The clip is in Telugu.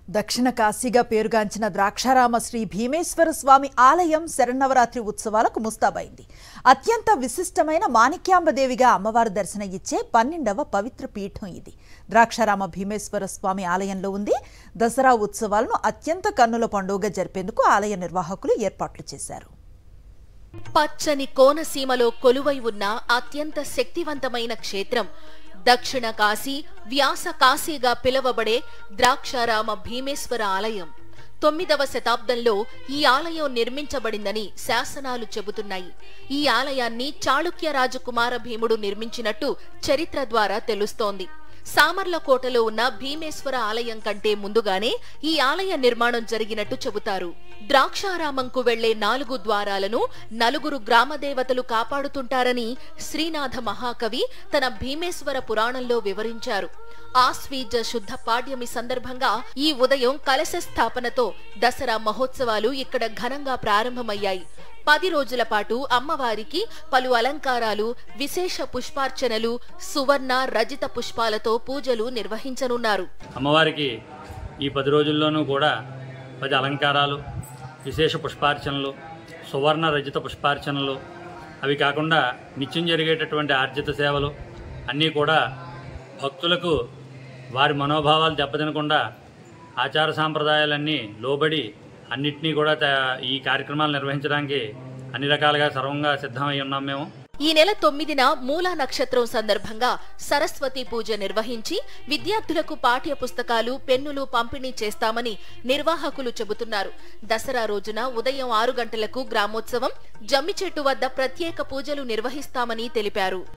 దక్షిణ కాశీగా పేరుగాంచిన ద్రాక్షారామ శ్రీ భీమేశ్వర స్వామి ఆలయం శరన్నవరాత్రి ఉత్సవాలకు ముస్తాబైంది అత్యంత విశిష్టమైన మాణిక్యాంబదేవిగా అమ్మవారు దర్శన ఇచ్చే పన్నెండవ పవిత్ర పీఠం ఇది ద్రాక్షారామ భీమేశ్వర స్వామి ఆలయంలో ఉంది దసరా ఉత్సవాలను అత్యంత కన్నుల పండుగగా జరిపేందుకు ఆలయ నిర్వాహకులు ఏర్పాట్లు చేశారు పచ్చని కోనసీమలో కొలువై ఉన్న అత్యంత శక్తివంతమైన క్షేత్రం దక్షిణ కాశీ వ్యాస కాశీగా పిలువబడే ద్రాక్షారామ భీమేశ్వర ఆలయం తొమ్మిదవ శతాబ్దంలో ఈ ఆలయం నిర్మించబడిందని శాసనాలు చెబుతున్నాయి ఈ ఆలయాన్ని చాళుక్య రాజకుమార భీముడు నిర్మించినట్టు చరిత్ర ద్వారా తెలుస్తోంది సామర్లకోటలో ఉన్న భీమేశ్వర ఆలయం కంటే ముందుగానే ఈ ఆలయ నిర్మాణం జరిగినట్టు చెబుతారు ద్రాక్షారామంకు వెళ్లే నాలుగు ద్వారాలను నలుగురు గ్రామదేవతలు కాపాడుతుంటారని శ్రీనాథ మహాకవి తన భీమేశ్వర పురాణంలో వివరించారు ఆస్వీజ శుద్ధ పాడ్యమి సందర్భంగా ఈ ఉదయం కలశ స్థాపనతో దసరా మహోత్సవాలు ఇక్కడ ఘనంగా ప్రారంభమయ్యాయి పది రోజుల పాటు అమ్మవారికి పలు అలంకారాలు విశేష పుష్పార్చనలు సువర్ణ రజిత పుష్పాలతో పూజలు నిర్వహించనున్నారు అమ్మవారికి ఈ పది రోజుల్లోనూ కూడా పది అలంకారాలు విశేష పుష్పార్చనలు సువర్ణ రజిత పుష్పార్చనలు అవి కాకుండా నిత్యం జరిగేటటువంటి ఆర్జిత సేవలు అన్నీ కూడా భక్తులకు వారి మనోభావాలు దెబ్బతినకుండా ఆచార సాంప్రదాయాలన్నీ లోబడి అన్నిటినీ కూడా త- ఈ కార్యక్రమాలు నిర్వహించడానికి అన్ని రకాలుగా సర్వంగా సిద్ధమై ఉన్నాం మేము ఈ నెల తొమ్మిదిన మూలా నక్షత్రం సందర్భంగా సరస్వతి పూజ నిర్వహించి విద్యార్థులకు పాఠ్య పుస్తకాలు పెన్నులు పంపిణీ చేస్తామని నిర్వాహకులు చెబుతున్నారు దసరా రోజున ఉదయం ఆరు గంటలకు గ్రామోత్సవం జమ్మి చెట్టు వద్ద ప్రత్యేక పూజలు నిర్వహిస్తామని తెలిపారు